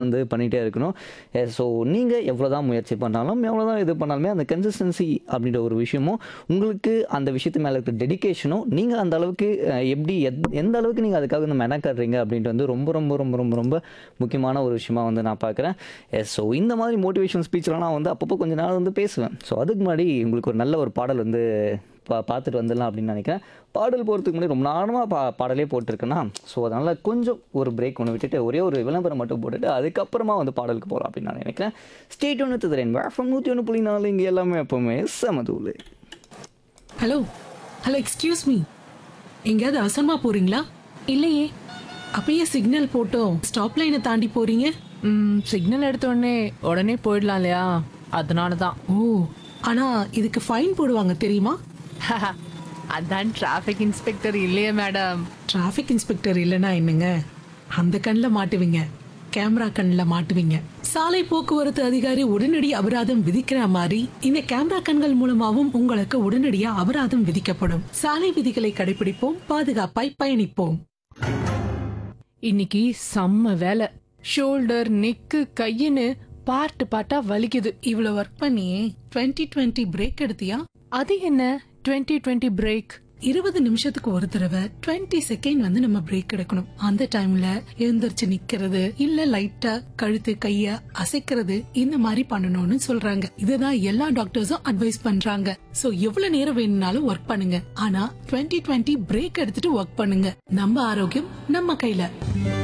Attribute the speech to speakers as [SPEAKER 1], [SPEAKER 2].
[SPEAKER 1] வந்து பண்ணிகிட்டே இருக்கணும் ஸோ நீங்கள் எவ்வளோ தான் முயற்சி பண்ணாலும் எவ்வளோ தான் இது பண்ணாலுமே அந்த கன்சிஸ்டன்சி அப்படின்ற ஒரு விஷயமும் உங்களுக்கு அந்த விஷயத்து மேலே இருக்க டெடிகேஷனும் நீங்கள் அந்த அளவுக்கு அஹ், எப்படி எத்- எந்த அளவுக்கு நீங்கள் அதுக்காக வந்து மெனக்கடுறீங்க அப்படின்ட்டு வந்து ரொம்ப ரொம்ப ரொம்ப ரொம்ப ரொம்ப முக்கியமான ஒரு விஷயமா வந்து நான் பார்க்குறேன் ஸோ இந்த மாதிரி மோட்டிவேஷன் ஸ்பீச்லாம் நான் வந்து அப்பப்போ கொஞ்ச நேரம் வந்து பேசுவேன் ஸோ அதுக்கு முன்னாடி உங்களுக்கு ஒரு நல்ல ஒரு பாடல் வந்து பா பார்த்துட்டு வந்துடலாம் அப்படின்னு நினைக்கிறேன் பாடல் போகிறதுக்கு முன்னாடி ரொம்ப நாளமாக பா பாடலே போட்டிருக்கேன்னா ஸோ அதனால் கொஞ்சம் ஒரு பிரேக் ஒன்று விட்டுட்டு ஒரே ஒரு விளம்பரம் மட்டும் போட்டுட்டு அதுக்கப்புறமா வந்து பாடலுக்கு போகலாம் அப்படின்னு நான் நினைக்கிறேன் ஸ்டேட் ஒன்று தரேன் வேஃபம் நூற்றி ஒன்று புள்ளி நாலு இங்கே எல்லாமே எப்போவுமே சமதூள்
[SPEAKER 2] ஹலோ ஹலோ எக்ஸ்கியூஸ் மீ எங்கேயாவது அவசரமா போறீங்களா
[SPEAKER 3] இல்லையே
[SPEAKER 2] அப்பயே சிக்னல் போட்டோம் ஸ்டாப் லைனை தாண்டி போறீங்க
[SPEAKER 3] ம் சிக்னல் எடுத்த உடனே உடனே போயிடலாம் இல்லையா அதனால தான்
[SPEAKER 2] ஓ ஆனா இதுக்கு ஃபைன் போடுவாங்க தெரியுமா
[SPEAKER 3] அதான் டிராஃபிக் இன்ஸ்பெக்டர் இல்லையே மேடம்
[SPEAKER 2] டிராஃபிக் இன்ஸ்பெக்டர் இல்லைன்னா என்னங்க அந்த கண்ணில் மாட்டுவீங்க கேமரா கண்ணில் மாட்டுவீங்க சாலை போக்குவரத்து அதிகாரி உடனடி அபராதம் விதிக்கிற மாதிரி இந்த கேமரா கண்கள் மூலமாவும் உங்களுக்கு உடனடியா அபராதம் விதிக்கப்படும் சாலை விதிகளை கடைபிடிப்போம் பாதுகாப்பாய் பயணிப்போம்
[SPEAKER 3] இன்னைக்கு செம்ம வேலை ஷோல்டர் நெக்கு கையின்னு பார்ட்டு பார்ட்டா வலிக்குது
[SPEAKER 2] இவ்வளவு ஒர்க் பண்ணியே 2020 டுவெண்ட்டி பிரேக் எடுத்தியா
[SPEAKER 3] அது என்ன 2020 டுவெண்ட்டி பிரேக்
[SPEAKER 2] இருபது நிமிஷத்துக்கு ஒரு தடவை 20 செகண்ட் வந்து நம்ம பிரேக் எடுக்கணும் அந்த டைம்ல எழுந்திருச்சு நிக்கிறது இல்ல லைட்டா கழுத்து கைய அசைக்கிறது இந்த மாதிரி பண்ணணும்னு சொல்றாங்க இதுதான் எல்லா டாக்டர்ஸும் அட்வைஸ் பண்றாங்க சோ எவ்வளவு நேரம் வேணும்னாலும் ஒர்க் பண்ணுங்க ஆனா 2020 டுவெண்ட்டி பிரேக் எடுத்துட்டு ஒர்க் பண்ணுங்க நம்ம ஆரோக்கியம் நம்ம கையில